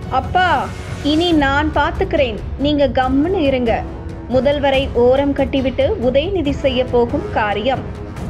அப்பா இனி நான் பார்த்துக்கிறேன் நீங்க கம்முன்னு இருங்க முதல்வரை ஓரம் கட்டிவிட்டு உதயநிதி செய்ய போகும் காரியம்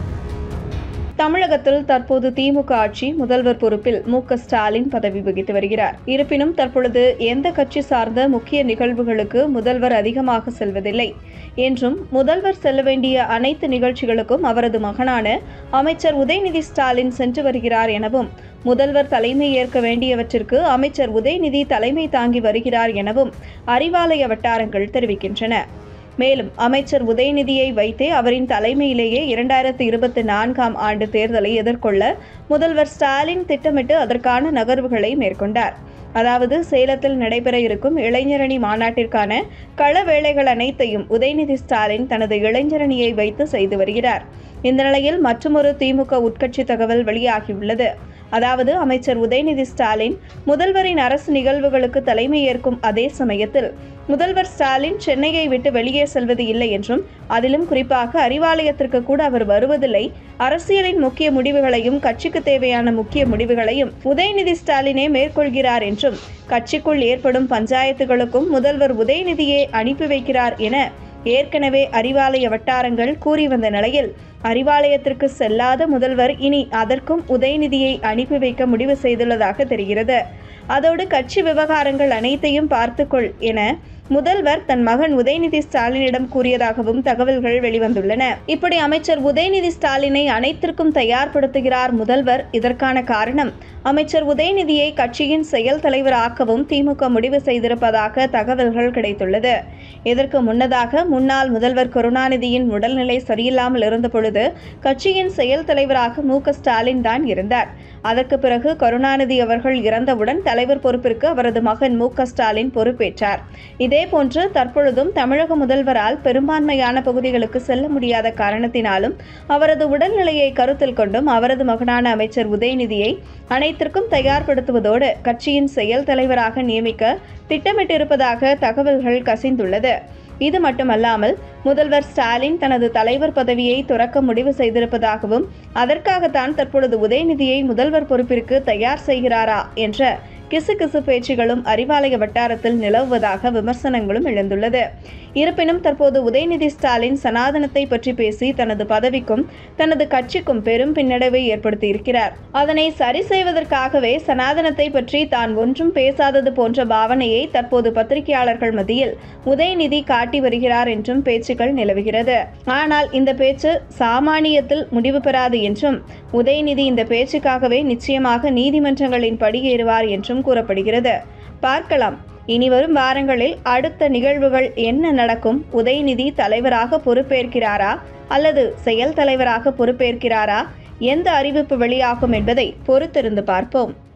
தமிழகத்தில் தற்போது திமுக ஆட்சி முதல்வர் பொறுப்பில் மு க ஸ்டாலின் பதவி வகித்து வருகிறார் இருப்பினும் தற்பொழுது எந்த கட்சி சார்ந்த முக்கிய நிகழ்வுகளுக்கு முதல்வர் அதிகமாக செல்வதில்லை என்றும் முதல்வர் செல்ல வேண்டிய அனைத்து நிகழ்ச்சிகளுக்கும் அவரது மகனான அமைச்சர் உதயநிதி ஸ்டாலின் சென்று வருகிறார் எனவும் முதல்வர் தலைமை ஏற்க வேண்டியவற்றிற்கு அமைச்சர் உதயநிதி தலைமை தாங்கி வருகிறார் எனவும் அறிவாலய வட்டாரங்கள் தெரிவிக்கின்றன மேலும் அமைச்சர் உதயநிதியை வைத்தே அவரின் தலைமையிலேயே இரண்டாயிரத்தி இருபத்தி நான்காம் ஆண்டு தேர்தலை எதிர்கொள்ள முதல்வர் ஸ்டாலின் திட்டமிட்டு அதற்கான நகர்வுகளை மேற்கொண்டார் அதாவது சேலத்தில் நடைபெற இருக்கும் இளைஞரணி மாநாட்டிற்கான கள வேலைகள் அனைத்தையும் உதயநிதி ஸ்டாலின் தனது இளைஞரணியை வைத்து செய்து வருகிறார் இந்த நிலையில் மற்றொரு திமுக உட்கட்சி தகவல் வெளியாகியுள்ளது அதாவது அமைச்சர் உதயநிதி ஸ்டாலின் முதல்வரின் அரசு நிகழ்வுகளுக்கு தலைமை ஏற்கும் அதே சமயத்தில் முதல்வர் ஸ்டாலின் சென்னையை விட்டு வெளியே செல்வது இல்லை என்றும் அதிலும் குறிப்பாக அறிவாலயத்திற்கு கூட அவர் வருவதில்லை அரசியலின் முக்கிய முடிவுகளையும் கட்சிக்கு தேவையான முக்கிய முடிவுகளையும் உதயநிதி ஸ்டாலினே மேற்கொள்கிறார் என்றும் கட்சிக்குள் ஏற்படும் பஞ்சாயத்துகளுக்கும் முதல்வர் உதயநிதியே அனுப்பி வைக்கிறார் என ஏற்கனவே அறிவாலய வட்டாரங்கள் கூறி வந்த நிலையில் அறிவாலயத்திற்கு செல்லாத முதல்வர் இனி அதற்கும் உதயநிதியை அனுப்பி வைக்க முடிவு செய்துள்ளதாக தெரிகிறது அதோடு கட்சி விவகாரங்கள் அனைத்தையும் பார்த்துக்கொள் என முதல்வர் தன் மகன் உதயநிதி ஸ்டாலினிடம் கூறியதாகவும் தகவல்கள் வெளிவந்துள்ளன இப்படி அமைச்சர் உதயநிதி ஸ்டாலினை அனைத்திற்கும் தயார்படுத்துகிறார் முதல்வர் இதற்கான காரணம் அமைச்சர் உதயநிதியை கட்சியின் செயல் தலைவராக்கவும் திமுக முடிவு செய்திருப்பதாக தகவல்கள் கிடைத்துள்ளது இதற்கு முன்னதாக முன்னாள் முதல்வர் கருணாநிதியின் உடல்நிலை சரியில்லாமல் இருந்த பொழுது கட்சியின் செயல் தலைவராக மு க ஸ்டாலின் தான் இருந்தார் அதற்கு பிறகு கருணாநிதி அவர்கள் இறந்தவுடன் தலைவர் பொறுப்பிற்கு அவரது மகன் மு க ஸ்டாலின் பொறுப்பேற்றார் இதேபோன்று தற்பொழுதும் தமிழக முதல்வரால் பெரும்பான்மையான பகுதிகளுக்கு செல்ல முடியாத காரணத்தினாலும் அவரது உடல்நிலையை கருத்தில் கொண்டும் அவரது மகனான அமைச்சர் உதயநிதியை அனைத்திற்கும் தயார்படுத்துவதோடு கட்சியின் செயல் தலைவராக நியமிக்க திட்டமிட்டிருப்பதாக தகவல்கள் கசிந்துள்ளது இது மட்டுமல்லாமல் முதல்வர் ஸ்டாலின் தனது தலைவர் பதவியை துறக்க முடிவு செய்திருப்பதாகவும் அதற்காகத்தான் தற்பொழுது உதயநிதியை முதல்வர் பொறுப்பிற்கு தயார் செய்கிறாரா என்ற கிசுகிசு பேச்சுகளும் அறிவாலய வட்டாரத்தில் நிலவுவதாக விமர்சனங்களும் எழுந்துள்ளது இருப்பினும் தற்போது உதயநிதி ஸ்டாலின் சனாதனத்தை பற்றி பேசி தனது பதவிக்கும் தனது கட்சிக்கும் பெரும் பின்னடைவை ஏற்படுத்தியிருக்கிறார் அதனை சரி செய்வதற்காகவே சனாதனத்தை பற்றி தான் ஒன்றும் பேசாதது போன்ற பாவனையை தற்போது பத்திரிகையாளர்கள் மத்தியில் உதயநிதி காட்டி வருகிறார் என்றும் பேச்சுக்கள் நிலவுகிறது ஆனால் இந்த பேச்சு சாமானியத்தில் முடிவு பெறாது என்றும் உதயநிதி இந்த பேச்சுக்காகவே நிச்சயமாக நீதிமன்றங்களின் படியேறுவார் என்றும் கூறப்படுகிறது பார்க்கலாம் இனி வரும் வாரங்களில் அடுத்த நிகழ்வுகள் என்ன நடக்கும் உதயநிதி தலைவராக பொறுப்பேற்கிறாரா அல்லது செயல் தலைவராக பொறுப்பேற்கிறாரா எந்த அறிவிப்பு வெளியாகும் என்பதை பொறுத்திருந்து பார்ப்போம்